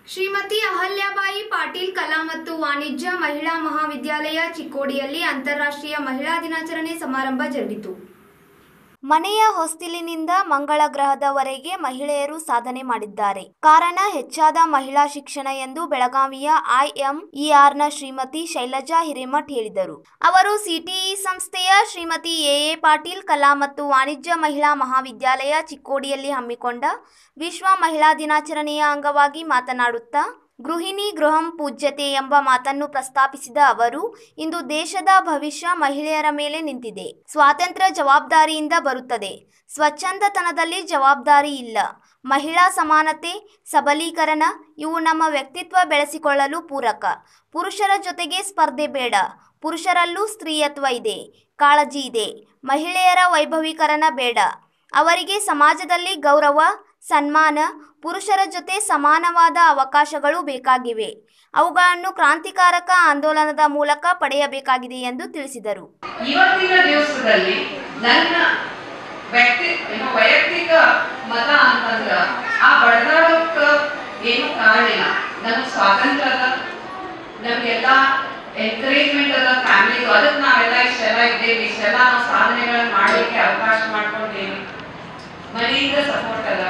ಶ್ರೀಮತಿ ಅಹಲ್ಯಾಬಾಯಿ ಪಾಟೀಲ್ ಕಲಾ ಮತ್ತು ವಾಣಿಜ್ಯ ಮಹಿಳಾ ಮಹಾವಿದ್ಯಾಲಯ ಚಿಕ್ಕೋಡಿಯಲ್ಲಿ ಅಂತಾರಾಷ್ಟ್ರೀಯ ಮಹಿಳಾ ದಿನಾಚರಣೆ ಸಮಾರಂಭ ಜರುಗಿತು ಮನೆಯ ಹೊಸ್ತಿಲಿನಿಂದ ಮಂಗಳ ಗ್ರಹದವರೆಗೆ ಮಹಿಳೆಯರು ಸಾಧನೆ ಮಾಡಿದ್ದಾರೆ ಕಾರಣ ಹೆಚ್ಚಾದ ಮಹಿಳಾ ಶಿಕ್ಷಣ ಎಂದು ಬೆಳಗಾವಿಯ ಐಎಂಇಆರ್ನ ಶ್ರೀಮತಿ ಶೈಲಜಾ ಹಿರೇಮಠ್ ಹೇಳಿದರು ಅವರು ಸಿಟಿಇ ಸಂಸ್ಥೆಯ ಶ್ರೀಮತಿ ಎಎ ಪಾಟೀಲ್ ಕಲಾ ಮತ್ತು ವಾಣಿಜ್ಯ ಮಹಿಳಾ ಮಹಾವಿದ್ಯಾಲಯ ಚಿಕ್ಕೋಡಿಯಲ್ಲಿ ಹಮ್ಮಿಕೊಂಡ ವಿಶ್ವ ಮಹಿಳಾ ದಿನಾಚರಣೆಯ ಅಂಗವಾಗಿ ಮಾತನಾಡುತ್ತಾ ಗೃಹಿಣಿ ಗೃಹಂ ಪೂಜ್ಯತೆ ಎಂಬ ಮಾತನ್ನು ಪ್ರಸ್ತಾಪಿಸಿದ ಅವರು ಇಂದು ದೇಶದ ಭವಿಷ್ಯ ಮಹಿಳೆಯರ ಮೇಲೆ ನಿಂತಿದೆ ಸ್ವಾತಂತ್ರ್ಯ ಜವಾಬ್ದಾರಿಯಿಂದ ಬರುತ್ತದೆ ಸ್ವಚ್ಛಂದತನದಲ್ಲಿ ಜವಾಬ್ದಾರಿ ಇಲ್ಲ ಮಹಿಳಾ ಸಮಾನತೆ ಸಬಲೀಕರಣ ಇವು ನಮ್ಮ ವ್ಯಕ್ತಿತ್ವ ಬೆಳೆಸಿಕೊಳ್ಳಲು ಪೂರಕ ಪುರುಷರ ಜೊತೆಗೆ ಸ್ಪರ್ಧೆ ಬೇಡ ಪುರುಷರಲ್ಲೂ ಸ್ತ್ರೀಯತ್ವ ಇದೆ ಕಾಳಜಿ ಇದೆ ಮಹಿಳೆಯರ ವೈಭವೀಕರಣ ಬೇಡ ಅವರಿಗೆ ಸಮಾಜದಲ್ಲಿ ಗೌರವ ಸನ್ಮಾನ ಪುರುಷರ ಜೊತೆ ಸಮಾನವಾದ ಅವಕಾಶಗಳು ಬೇಕಾಗಿವೆ ಅವುಗಳನ್ನು ಕ್ರಾಂತಿಕಾರಕ ಆಂದೋಲನದ ಮೂಲಕ ಪಡೆಯಬೇಕಾಗಿದೆ ಎಂದು ತಿಳಿಸಿದರು ಇವತ್ತಿನ ದಿವಸದಲ್ಲಿ ನನ್ನ ವ್ಯಕ್ತಿ ಏನು ವೈಯಕ್ತಿಕ ಮತ ಅಂತಂದ್ರ ಆ ಬಡದಾಡೋಕ್ಕ ಏನು ಕಾರಣ ಇಲ್ಲ ನಮ್ಗೆ ಸ್ವಾತಂತ್ರ್ಯ ಅದ ನಮ್ಗೆಲ್ಲ ಎನ್ಕರೇಜ್ಮೆಂಟ್ ಅದ ಫ್ಯಾಮಿಲಿ ಅದಕ್ಕೆ ನಾವೆಲ್ಲ ಇಷ್ಟೆಲ್ಲ ಇದ್ದೇವೆ ಇಷ್ಟೆಲ್ಲ ನಾವು ಸಾಧನೆಗಳನ್ನ ಮಾಡಲಿಕ್ಕೆ ಅವಕಾಶ ಮಾಡ್ಕೊಂಡೇವಿ ಮನೆಯಿಂದ ಸಪೋರ್ಟ್ ಅದ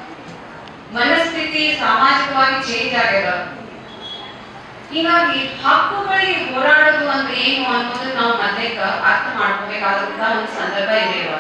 ಮನಸ್ಥಿತಿ ಸಾಮಾಜಿಕವಾಗಿ ಚೇಂಜ್ ಆಗ್ಯದ ಹೀಗಾಗಿ ಹಕ್ಕುಗಳಿಗೆ ಹೋರಾಡೋದು ಅಂದ್ರೆ ಏನು ಅನ್ನೋದು ನಾವು ಮೊದಲೇಕ ಅರ್ಥ ಮಾಡ್ಕೋಬೇಕಾದಂತ ಒಂದು ಸಂದರ್ಭ ಇದೆ ಇವಾಗ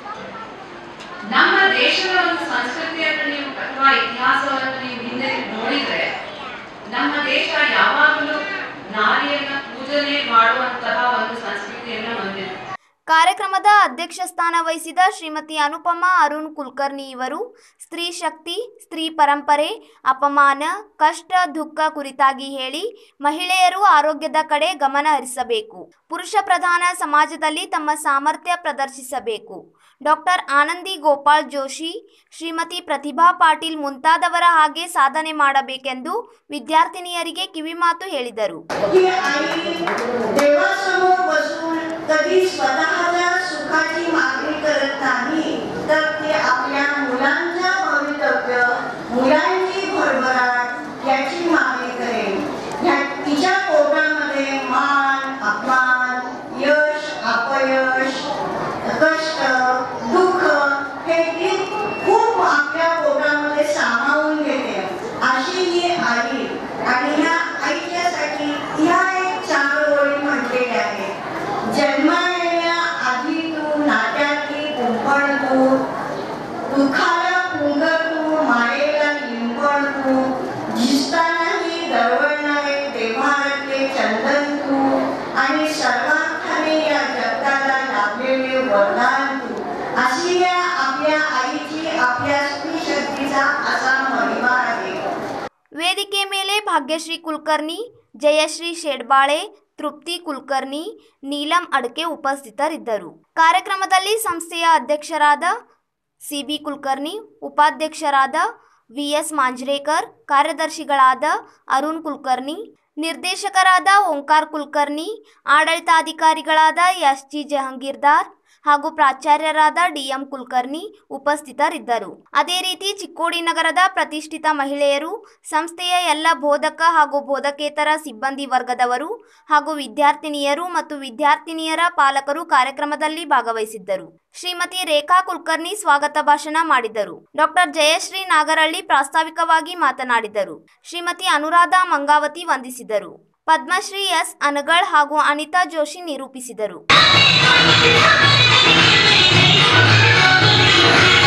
ನಮ್ಮ ದೇಶದ ಒಂದು ಸಂಸ್ಕೃತಿಯನ್ನು ನೀವು ಅಥವಾ ಇತಿಹಾಸವನ್ನು ನೀವು ಹಿಂದೆ ನೋಡಿದ್ರೆ ನಮ್ಮ ದೇಶ ಯಾವಾಗಲೂ ನಾರಿಯನ್ನ ಪೂಜನೆ ಮಾಡುವಂತಹ ಒಂದು ಸಂಸ್ಕೃತಿಯನ್ನು ಹೊಂದಿದೆ ಕಾರ್ಯಕ್ರಮದ ಅಧ್ಯಕ್ಷ ಸ್ಥಾನ ವಹಿಸಿದ ಶ್ರೀಮತಿ ಅನುಪಮಾ ಅರುಣ್ ಕುಲಕರ್ಣಿ ಇವರು ಸ್ತ್ರೀ ಶಕ್ತಿ ಸ್ತ್ರೀ ಪರಂಪರೆ ಅಪಮಾನ ಕಷ್ಟ ದುಃಖ ಕುರಿತಾಗಿ ಹೇಳಿ ಮಹಿಳೆಯರು ಆರೋಗ್ಯದ ಕಡೆ ಗಮನ ಹರಿಸಬೇಕು ಪುರುಷ ಪ್ರಧಾನ ಸಮಾಜದಲ್ಲಿ ತಮ್ಮ ಸಾಮರ್ಥ್ಯ ಪ್ರದರ್ಶಿಸಬೇಕು ಡಾಕ್ಟರ್ ಆನಂದಿ ಗೋಪಾಲ್ ಜೋಶಿ ಶ್ರೀಮತಿ ಪ್ರತಿಭಾ ಪಾಟೀಲ್ ಮುಂತಾದವರ ಹಾಗೆ ಸಾಧನೆ ಮಾಡಬೇಕೆಂದು ವಿದ್ಯಾರ್ಥಿನಿಯರಿಗೆ ಕಿವಿಮಾತು ಹೇಳಿದರು की आई देवासमोर बसून कधी स्वतःच्या सुखाची मागणी करत नाही तर ती आपल्या मुलांच्या भवितव्य मुलांची भरभराट याची मागणी करेल ह्या- तिच्या पोटामध्ये मान अपमान यश अपयश कष्ट दुःख हे ती खूप आपल्या पोटामध्ये सामावून घेते अशी ही आई आणि ह्या आईच्यासाठी ह्या एक चार ओळी म्हटलेल्या आहेत जन्माच्या आधी तू नात्यातली कुंपण तू दुःखाला पुंग तू मायेला लिंपण तू झिजतानाही दरवळणारे देव्हारातले चंदन तू आणि सर्वार्थाने या जगताला लाभलेले वरदान तू अशी या आपल्या आईची आपल्या स्त्री शक्तीचा असा महिमा आहे ವೇದಿಕೆ ಮೇಲೆ ಭಾಗ್ಯಶ್ರೀ ಕುಲಕರ್ಣಿ ಜಯಶ್ರೀ ಶೇಡ್ಬಾಳೆ ತೃಪ್ತಿ ಕುಲಕರ್ಣಿ ನೀಲಂ ಅಡ್ಕೆ ಉಪಸ್ಥಿತರಿದ್ದರು ಕಾರ್ಯಕ್ರಮದಲ್ಲಿ ಸಂಸ್ಥೆಯ ಅಧ್ಯಕ್ಷರಾದ ಸಿಬಿ ಕುಲಕರ್ಣಿ ಉಪಾಧ್ಯಕ್ಷರಾದ ವಿಎಸ್ ಮಾಂಜ್ರೇಕರ್ ಕಾರ್ಯದರ್ಶಿಗಳಾದ ಅರುಣ್ ಕುಲಕರ್ಣಿ ನಿರ್ದೇಶಕರಾದ ಓಂಕಾರ್ ಕುಲಕರ್ಣಿ ಆಡಳಿತಾಧಿಕಾರಿಗಳಾದ ಎಸ್ ಜಿ ಜಹಂಗೀರ್ದಾರ್ ಹಾಗೂ ಪ್ರಾಚಾರ್ಯರಾದ ಡಿಎಂ ಕುಲಕರ್ಣಿ ಉಪಸ್ಥಿತರಿದ್ದರು ಅದೇ ರೀತಿ ಚಿಕ್ಕೋಡಿ ನಗರದ ಪ್ರತಿಷ್ಠಿತ ಮಹಿಳೆಯರು ಸಂಸ್ಥೆಯ ಎಲ್ಲ ಬೋಧಕ ಹಾಗೂ ಬೋಧಕೇತರ ಸಿಬ್ಬಂದಿ ವರ್ಗದವರು ಹಾಗೂ ವಿದ್ಯಾರ್ಥಿನಿಯರು ಮತ್ತು ವಿದ್ಯಾರ್ಥಿನಿಯರ ಪಾಲಕರು ಕಾರ್ಯಕ್ರಮದಲ್ಲಿ ಭಾಗವಹಿಸಿದ್ದರು ಶ್ರೀಮತಿ ರೇಖಾ ಕುಲಕರ್ಣಿ ಸ್ವಾಗತ ಭಾಷಣ ಮಾಡಿದರು ಡಾಕ್ಟರ್ ಜಯಶ್ರೀ ನಾಗರಳ್ಳಿ ಪ್ರಾಸ್ತಾವಿಕವಾಗಿ ಮಾತನಾಡಿದರು ಶ್ರೀಮತಿ ಅನುರಾಧ ಮಂಗಾವತಿ ವಂದಿಸಿದರು ಪದ್ಮಶ್ರೀ ಎಸ್ ಅನಗಳ್ ಹಾಗೂ ಅನಿತಾ ಜೋಶಿ ನಿರೂಪಿಸಿದರು